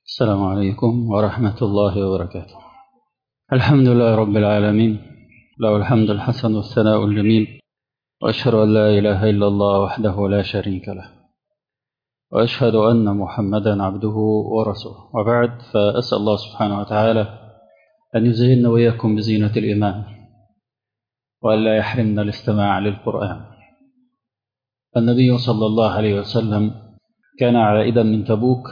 السلام عليكم ورحمة الله وبركاته الحمد لله رب العالمين له الحمد الحسن والثناء الجميل وأشهد أن لا إله إلا الله وحده لا شريك له وأشهد أن محمدا عبده ورسوله وبعد فأسأل الله سبحانه وتعالى أن يزيننا وإياكم بزينة الإيمان وألا يحرمنا الاستماع للقرآن النبي صلى الله عليه وسلم كان عائدا من تبوك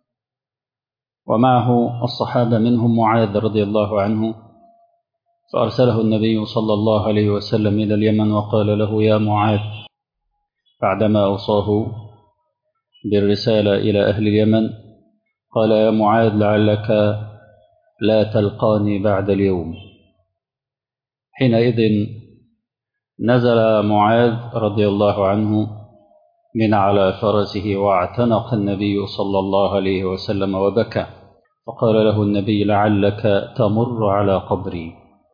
ومعه الصحابة منهم معاذ رضي الله عنه فأرسله النبي صلى الله عليه وسلم إلى اليمن وقال له يا معاذ بعدما أوصاه بالرسالة إلى أهل اليمن قال يا معاذ لعلك لا تلقاني بعد اليوم حينئذ نزل معاذ رضي الله عنه من على فرسه واعتنق النبي صلى الله عليه وسلم وبكى فقال له النبي لعلك تمر على قبري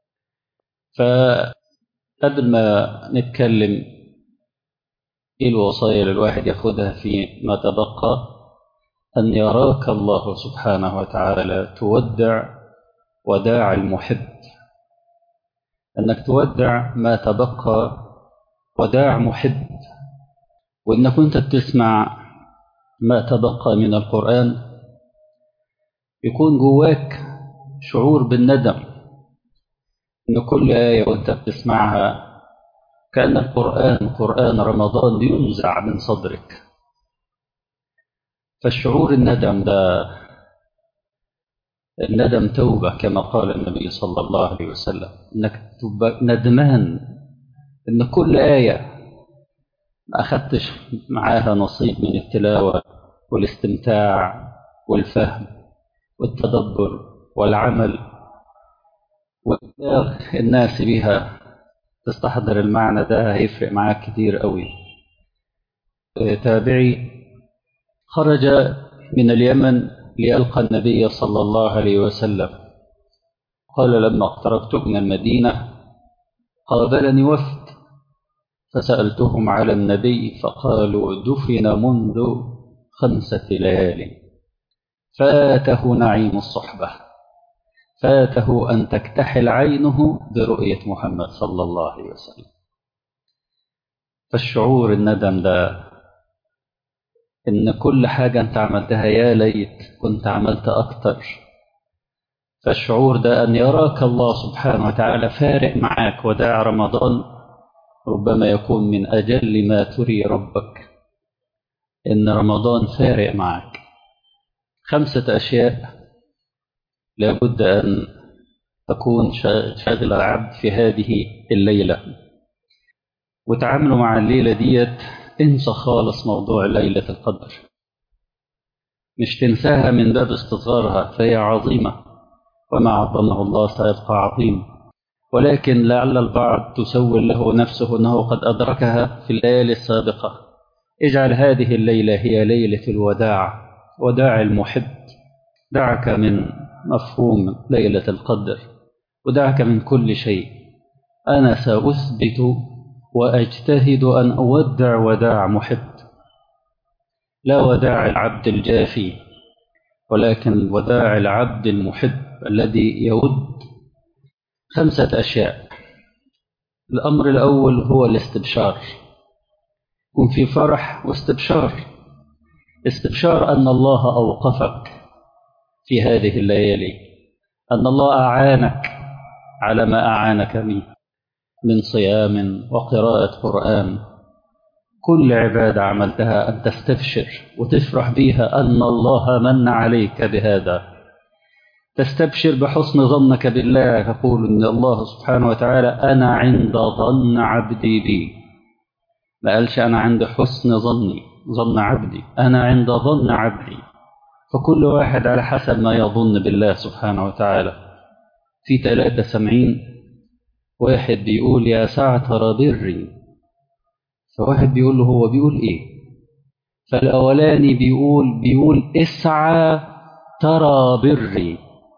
فقبل ما نتكلم ايه الوصايا اللي الواحد ياخدها في ما تبقى أن يراك الله سبحانه وتعالى تودع وداع المحب أنك تودع ما تبقى وداع محب وإنك كنت بتسمع ما تبقى من القرآن يكون جواك شعور بالندم إن كل آية وأنت بتسمعها كأن القرآن قرآن رمضان ينزع من صدرك فالشعور الندم ده الندم توبة كما قال النبي صلى الله عليه وسلم إنك تبقى ندمان إن كل آية ما أخذتش معاها نصيب من التلاوة والاستمتاع والفهم والتدبر والعمل وإبلاغ الناس بها تستحضر المعنى ده هيفرق معاك كتير قوي تابعي خرج من اليمن ليلقى النبي صلى الله عليه وسلم قال لما اقتربت من المدينة قابلني وفد فسألتهم على النبي فقالوا دفن منذ خمسة ليال فاته نعيم الصحبة فاته أن تكتحل عينه برؤية محمد صلى الله عليه وسلم فالشعور الندم ده إن كل حاجة أنت عملتها يا ليت كنت عملت أكتر فالشعور ده أن يراك الله سبحانه وتعالى فارق معاك وداع رمضان ربما يكون من أجل ما تري ربك إن رمضان فارق معك خمسة أشياء لابد أن تكون شاغل العبد في هذه الليلة وتعاملوا مع الليلة ديت انسى خالص موضوع ليلة القدر مش تنساها من باب استصغارها فهي عظيمة وما عظمه الله سيبقى عظيم ولكن لعل البعض تسول له نفسه أنه قد أدركها في الليالي السابقة اجعل هذه الليلة هي ليلة الوداع وداع المحب دعك من مفهوم ليلة القدر ودعك من كل شيء أنا سأثبت وأجتهد أن أودع وداع محب لا وداع العبد الجافي ولكن وداع العبد المحب الذي يود خمسة أشياء الأمر الأول هو الاستبشار يكون في فرح واستبشار استبشار أن الله أوقفك في هذه الليالي أن الله أعانك على ما أعانك به من صيام وقراءة قرآن كل عبادة عملتها أن تستبشر وتفرح بها أن الله من عليك بهذا تستبشر بحسن ظنك بالله يقول أن الله سبحانه وتعالى أنا عند ظن عبدي بي ما قالش أنا عند حسن ظني ظن عبدي أنا عند ظن عبدي فكل واحد على حسب ما يظن بالله سبحانه وتعالى في ثلاثة سمعين واحد بيقول يا ساعة بري فواحد بيقول له هو بيقول ايه فالأولاني بيقول بيقول اسعى ترى بري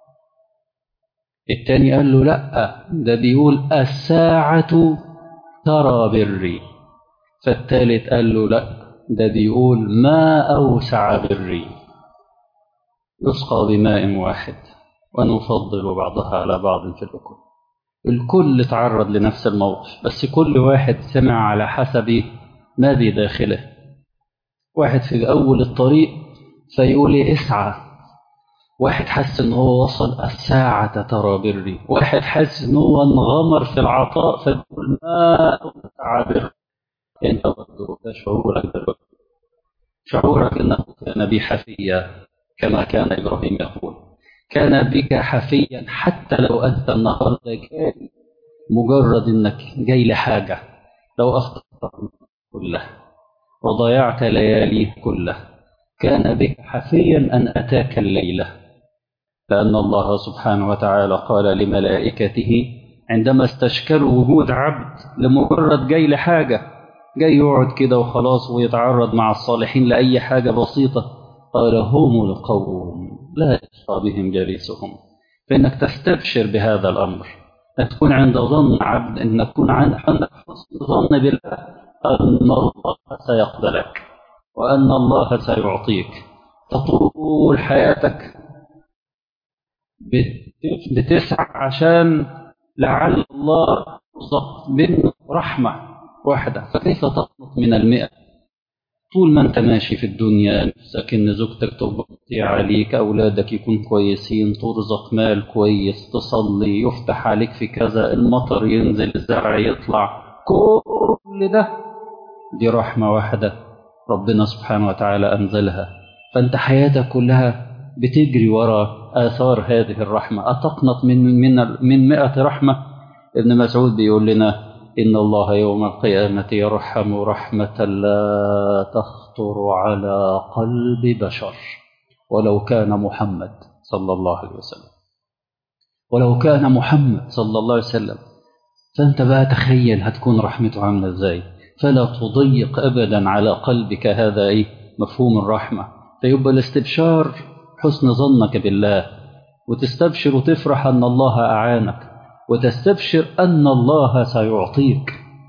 التاني قال له لا ده بيقول الساعة ترى بري فالتالت قال له لا ده بيقول ما أوسع بري يسقى بماء واحد ونفضل بعضها على بعض في الأكل الكل تعرض لنفس الموقف بس كل واحد سمع على حسب ما بداخله واحد في أول الطريق فيقول لي اسعى واحد حس ان هو وصل الساعة ترى بري واحد حس ان هو انغمر في العطاء فيقول ما أسعى بري انت برضه ده شعورك دلوقتي شعورك انه كان بي حفيا كما كان ابراهيم يقول كان بك حفيا حتى لو انت النهارده جاي مجرد انك جاي لحاجه لو اخطأت كله وضيعت ليالي كله كان بك حفيا ان اتاك الليله لان الله سبحانه وتعالى قال لملائكته عندما استشكلوا وجود عبد لمجرد جاي لحاجه جاي يقعد كده وخلاص ويتعرض مع الصالحين لأي حاجة بسيطة قال هم القوم لا يشقى بهم جليسهم فإنك تستبشر بهذا الأمر أن تكون عند ظن عبد أن تكون عندك حسن ظن بالله أن الله سيقبلك وأن الله سيعطيك تطول حياتك بتسعى عشان لعل الله يرزق منه رحمه واحدة فكيف تقنط من المئة طول ما انت ماشي في الدنيا نفسك ان زوجتك تغطي عليك اولادك يكون كويسين ترزق مال كويس تصلي يفتح عليك في كذا المطر ينزل الزرع يطلع كل ده دي رحمة واحدة ربنا سبحانه وتعالى أنزلها فأنت حياتك كلها بتجري وراء آثار هذه الرحمة أتقنط من من من مئة رحمة ابن مسعود بيقول لنا إن الله يوم القيامة يرحم رحمة لا تخطر على قلب بشر ولو كان محمد صلى الله عليه وسلم ولو كان محمد صلى الله عليه وسلم فأنت بقى تخيل هتكون رحمته عاملة إزاي فلا تضيق أبدا على قلبك هذا إيه مفهوم الرحمة فيبقى الاستبشار حسن ظنك بالله وتستبشر وتفرح أن الله أعانك وتستبشر أن الله سيعطيك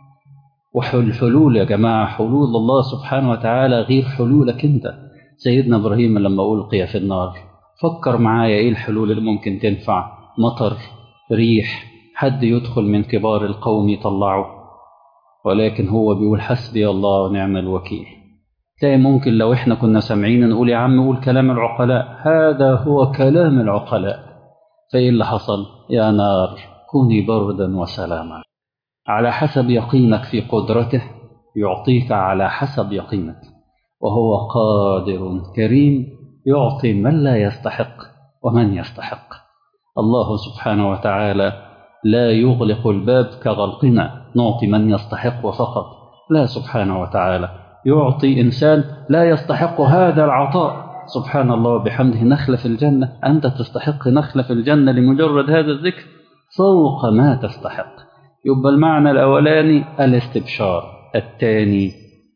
وحلول يا جماعة حلول الله سبحانه وتعالى غير حلولك أنت سيدنا إبراهيم لما ألقي في النار فكر معايا إيه الحلول اللي ممكن تنفع مطر ريح حد يدخل من كبار القوم يطلعه ولكن هو بيقول حسبي الله ونعم الوكيل تلاقي ممكن لو احنا كنا سامعين نقول يا عم قول كلام العقلاء هذا هو كلام العقلاء فايه اللي حصل يا نار كوني بردا وسلاما على حسب يقينك في قدرته يعطيك على حسب يقينك وهو قادر كريم يعطي من لا يستحق ومن يستحق الله سبحانه وتعالى لا يغلق الباب كغلقنا نعطي من يستحق فقط لا سبحانه وتعالى يعطي إنسان لا يستحق هذا العطاء سبحان الله وبحمده نخلة في الجنة أنت تستحق نخلة في الجنة لمجرد هذا الذكر فوق ما تستحق يبقى المعنى الأولاني الاستبشار الثاني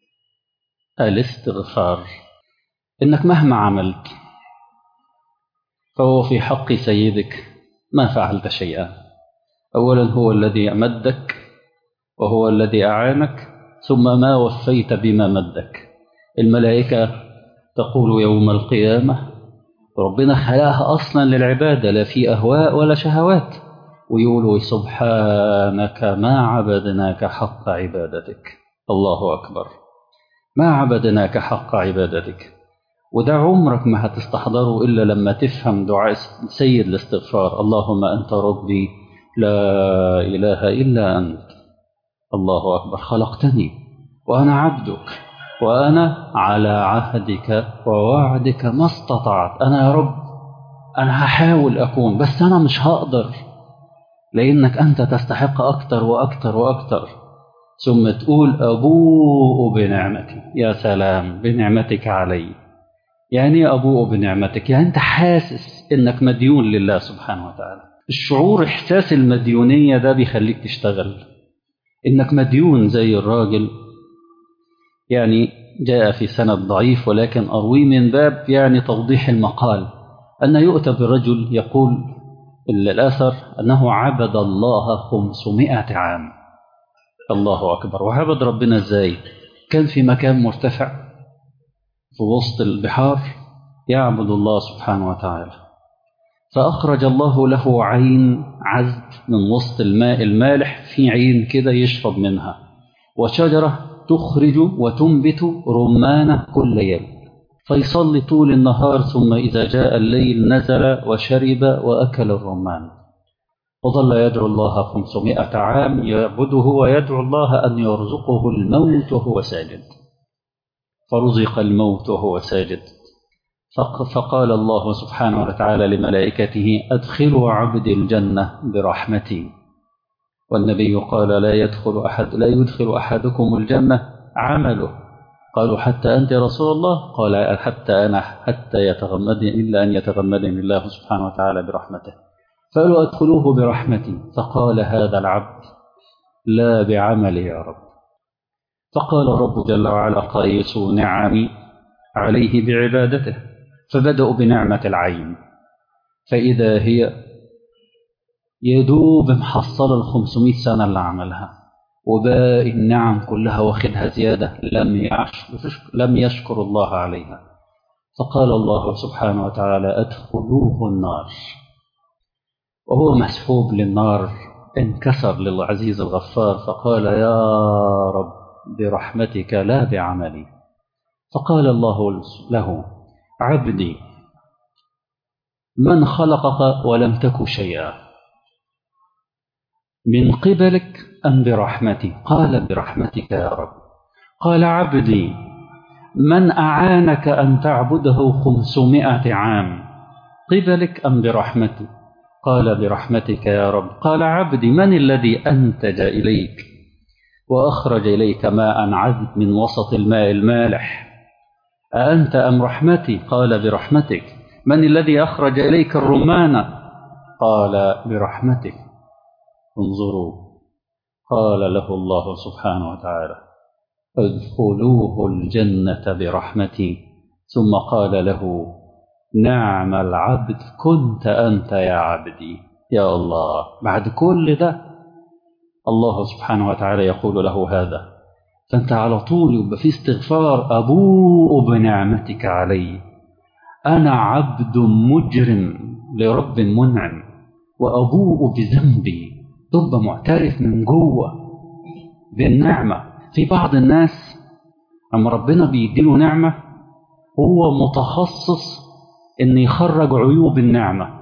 الاستغفار إنك مهما عملت فهو في حق سيدك ما فعلت شيئا أولا هو الذي أمدك وهو الذي أعانك ثم ما وفيت بما مدك الملائكة تقول يوم القيامة ربنا خلاها أصلا للعبادة لا في أهواء ولا شهوات ويقولوا سبحانك ما عبدناك حق عبادتك الله أكبر ما عبدناك حق عبادتك وده عمرك ما هتستحضره إلا لما تفهم دعاء سيد الاستغفار اللهم أنت ربي لا إله إلا أنت الله أكبر خلقتني وأنا عبدك وأنا على عهدك ووعدك ما استطعت أنا يا رب أنا هحاول أكون بس أنا مش هقدر لأنك أنت تستحق أكتر وأكتر وأكتر ثم تقول أبوء بنعمتي يا سلام بنعمتك علي يعني أبوء بنعمتك يعني أنت حاسس إنك مديون لله سبحانه وتعالى الشعور إحساس المديونية ده بيخليك تشتغل إنك مديون زي الراجل يعني جاء في سند ضعيف ولكن أروي من باب يعني توضيح المقال أن يؤتى برجل يقول الأثر أنه عبد الله خمسمائة عام الله أكبر وعبد ربنا إزاي كان في مكان مرتفع في وسط البحار يعبد الله سبحانه وتعالى فأخرج الله له عين عذب من وسط الماء المالح في عين كده يشرب منها وشجرة تخرج وتنبت رمانة كل يوم فيصلي طول النهار ثم إذا جاء الليل نزل وشرب وأكل الرمان وظل يدعو الله خمسمائة عام يعبده ويدعو الله أن يرزقه الموت وهو ساجد فرزق الموت وهو ساجد فقال الله سبحانه وتعالى لملائكته أدخلوا عبدي الجنة برحمتي والنبي قال لا يدخل أحد لا يدخل أحدكم الجنة عمله قالوا حتى أنت يا رسول الله قال حتى أنا حتى يتغمدني إلا أن يتغمدني الله سبحانه وتعالى برحمته فقالوا أدخلوه برحمتي فقال هذا العبد لا بعملي يا رب فقال الرب جل وعلا قيسوا نعمي عليه بعبادته فبدأوا بنعمة العين فإذا هي يدوب محصل الخمسمائة سنة اللي عملها وباقي النعم كلها واخدها زيادة لم يشكر, لم يشكر الله عليها فقال الله سبحانه وتعالى أدخلوه النار وهو مسحوب للنار انكسر للعزيز الغفار فقال يا رب برحمتك لا بعملي فقال الله له عبدي من خلقك ولم تك شيئا من قبلك أم برحمتي قال برحمتك يا رب قال عبدي من أعانك أن تعبده خمسمائة عام قبلك أم برحمتي قال برحمتك يا رب قال عبدي من الذي أنتج إليك وأخرج إليك ماء عذب من وسط الماء المالح أأنت أم رحمتي قال برحمتك من الذي أخرج إليك الرمان قال برحمتك انظروا قال له الله سبحانه وتعالى ادخلوه الجنة برحمتي ثم قال له نعم العبد كنت أنت يا عبدي يا الله بعد كل ده الله سبحانه وتعالى يقول له هذا فأنت على طول يبقى في استغفار أبوء بنعمتك علي أنا عبد مجرم لرب منعم وأبوء بذنبي تبقى معترف من جوه بالنعمة في بعض الناس أما ربنا بيديله نعمة هو متخصص إن يخرج عيوب النعمة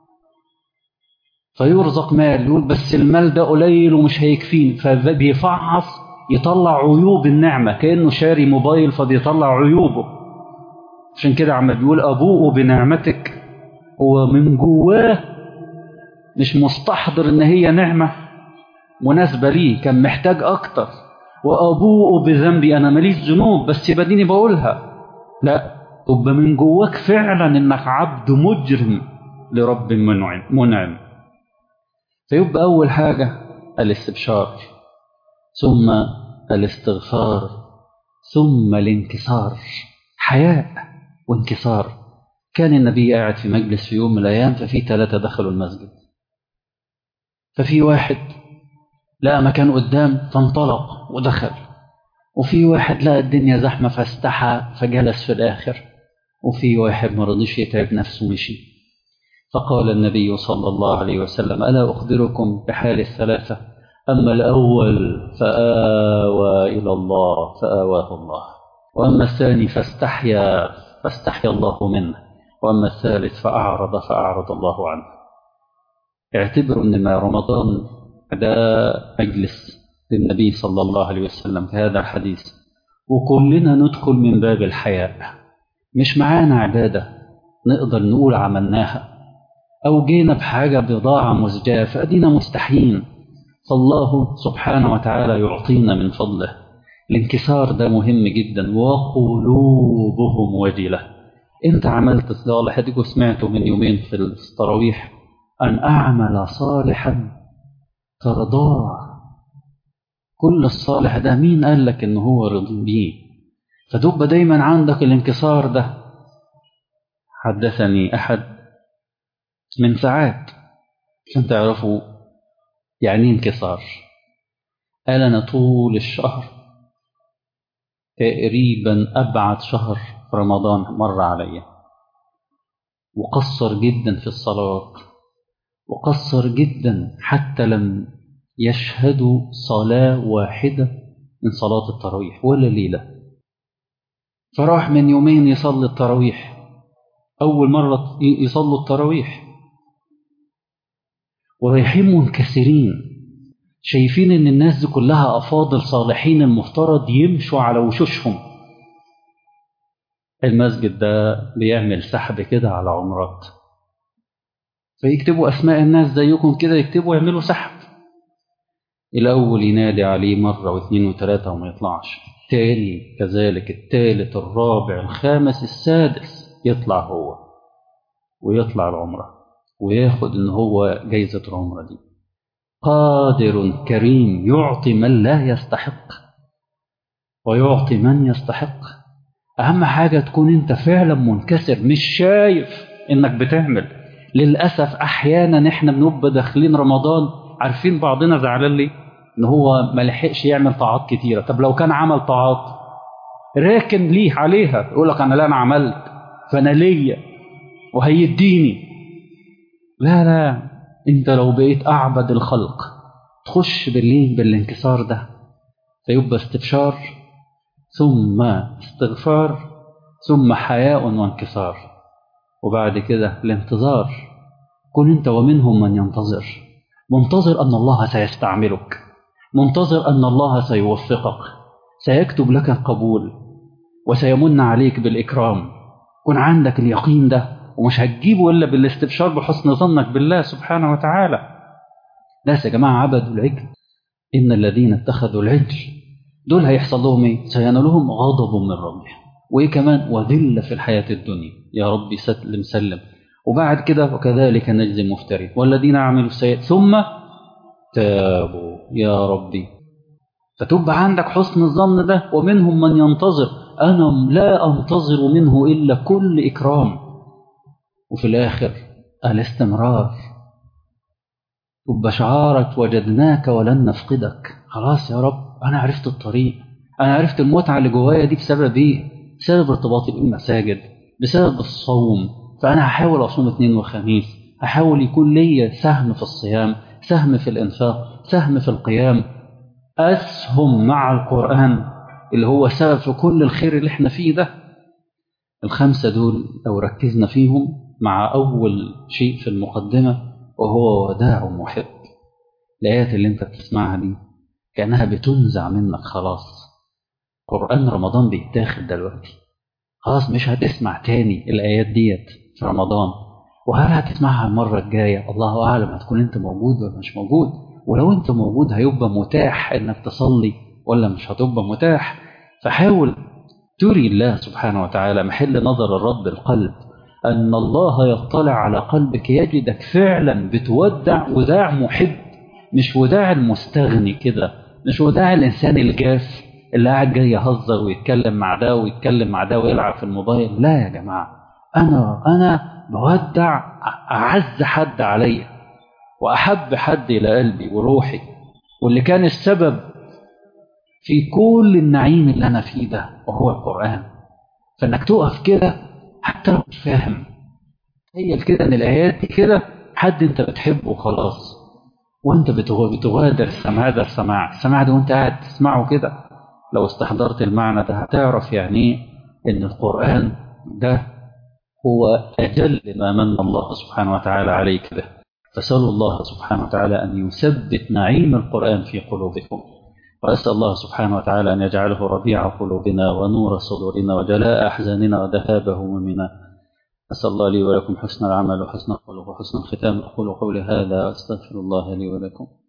فيرزق مال يقول بس المال ده قليل ومش هيكفيني فبيفعص يطلع عيوب النعمة كأنه شاري موبايل فبيطلع عيوبه عشان كده عم بيقول أبوء بنعمتك هو من جواه مش مستحضر ان هي نعمة مناسبة ليه كان محتاج اكتر وابوء بذنبي انا ماليش ذنوب بس بديني بقولها لا تبقى من جواك فعلا انك عبد مجرم لرب منعم منعم فيبقى اول حاجة الاستبشار ثم الاستغفار ثم الانكسار حياء وانكسار كان النبي قاعد في مجلس في يوم من الايام ففي ثلاثة دخلوا المسجد ففي واحد لقى مكان قدام فانطلق ودخل وفي واحد لقى الدنيا زحمة فاستحى فجلس في الآخر وفي واحد ما رضيش يتعب نفسه مشي فقال النبي صلى الله عليه وسلم ألا أخبركم بحال الثلاثة أما الأول فآوى إلى الله فآواه الله وأما الثاني فاستحيا فاستحيا الله منه وأما الثالث فأعرض فأعرض الله عنه اعتبروا ان ما رمضان ده مجلس للنبي صلى الله عليه وسلم في هذا الحديث وكلنا ندخل من باب الحياء مش معانا عبادة نقدر نقول عملناها أو جينا بحاجة بضاعة مزجاة فأدينا مستحيين فالله سبحانه وتعالى يعطينا من فضله الانكسار ده مهم جدا وقلوبهم وجلة انت عملت صالح اديكوا سمعتوا من يومين في التراويح أن أعمل صالحا ترضاه كل الصالح ده مين قال لك إن هو رضي بيه فتبقى دايما عندك الانكسار ده حدثني أحد من ساعات عشان تعرفوا يعني انكسار قال أنا طول الشهر تقريبا أبعد شهر في رمضان مر عليا وقصر جدا في الصلاة وقصر جدا حتى لم يشهدوا صلاة واحدة من صلاة التراويح ولا ليلة فراح من يومين يصلي التراويح أول مرة يصلوا التراويح ورايحين منكسرين شايفين ان الناس دي كلها افاضل صالحين المفترض يمشوا على وشوشهم المسجد ده بيعمل سحب كده على عمرات فيكتبوا اسماء الناس زيكم كده يكتبوا يعملوا سحب الاول ينادي عليه مره واثنين وثلاثه وما يطلعش التاني كذلك التالت الرابع الخامس السادس يطلع هو ويطلع العمره وياخد ان هو جايزه العمره دي قادر كريم يعطي من لا يستحق ويعطي من يستحق أهم حاجة تكون أنت فعلا منكسر مش شايف إنك بتعمل للأسف أحيانا إحنا بنبقى داخلين رمضان عارفين بعضنا زعلان ليه؟ إن هو ما لحقش يعمل طاعات كتيرة طب لو كان عمل طاعات راكن ليه عليها يقول لك أنا لا أنا عملت فأنا ليا وهيديني لا لا انت لو بقيت اعبد الخلق تخش بالليل بالانكسار ده فيبقى استبشار ثم استغفار ثم حياء وانكسار وبعد كده الانتظار كن انت ومنهم من ينتظر منتظر ان الله سيستعملك منتظر ان الله سيوفقك سيكتب لك القبول وسيمن عليك بالاكرام كن عندك اليقين ده ومش هتجيبه الا بالاستبشار بحسن ظنك بالله سبحانه وتعالى ناس يا جماعه عبدوا العجل ان الذين اتخذوا العجل دول هيحصل لهم ايه سينالهم غضب من ربهم وايه كمان وذله في الحياه الدنيا يا ربي سلم سلم وبعد كده وكذلك نجزي المفترين والذين عملوا السيئات ثم تابوا يا ربي فتبقى عندك حسن الظن ده ومنهم من ينتظر انا لا انتظر منه الا كل اكرام وفي الآخر الاستمرار تبقى شعارك وجدناك ولن نفقدك خلاص يا رب أنا عرفت الطريق أنا عرفت المتعة اللي جوايا دي بسبب إيه بسبب ارتباطي بالمساجد بسبب الصوم فأنا هحاول أصوم اثنين وخميس هحاول يكون ليا سهم في الصيام سهم في الإنفاق سهم في القيام أسهم مع القرآن اللي هو سبب في كل الخير اللي احنا فيه ده الخمسة دول لو ركزنا فيهم مع أول شيء في المقدمة وهو وداع محب الآيات اللي أنت بتسمعها دي كأنها بتنزع منك خلاص قرآن رمضان بيتاخد دلوقتي خلاص مش هتسمع تاني الآيات ديت في رمضان وهل هتسمعها المرة الجاية الله أعلم هتكون أنت موجود ولا مش موجود ولو أنت موجود هيبقى متاح إنك تصلي ولا مش هتبقى متاح فحاول تري الله سبحانه وتعالى محل نظر الرب القلب أن الله يطلع على قلبك يجدك فعلا بتودع وداع محب مش وداع المستغني كده مش وداع الإنسان الجاف اللي قاعد جاي يهزر ويتكلم مع ده ويتكلم مع ده ويلعب في الموبايل لا يا جماعة أنا أنا بودع أعز حد عليا وأحب حد إلى قلبي وروحي واللي كان السبب في كل النعيم اللي أنا فيه ده وهو القرآن فإنك تقف كده حتى لو مش فاهم تخيل كده إن الآيات دي كده حد أنت بتحبه خلاص وأنت بتغادر السماع هذا السماع السماع ده وأنت قاعد تسمعه كده لو استحضرت المعنى ده هتعرف يعني إن القرآن ده هو أجل ما من الله سبحانه وتعالى عليك به فسألوا الله سبحانه وتعالى أن يثبت نعيم القرآن في قلوبكم وأسأل الله سبحانه وتعالى أن يجعله ربيع قلوبنا ونور صدورنا وجلاء أحزاننا وذهاب همومنا أسأل الله لي ولكم حسن العمل وحسن الخلق وحسن الختام أقول قولي هذا أستغفر الله لي ولكم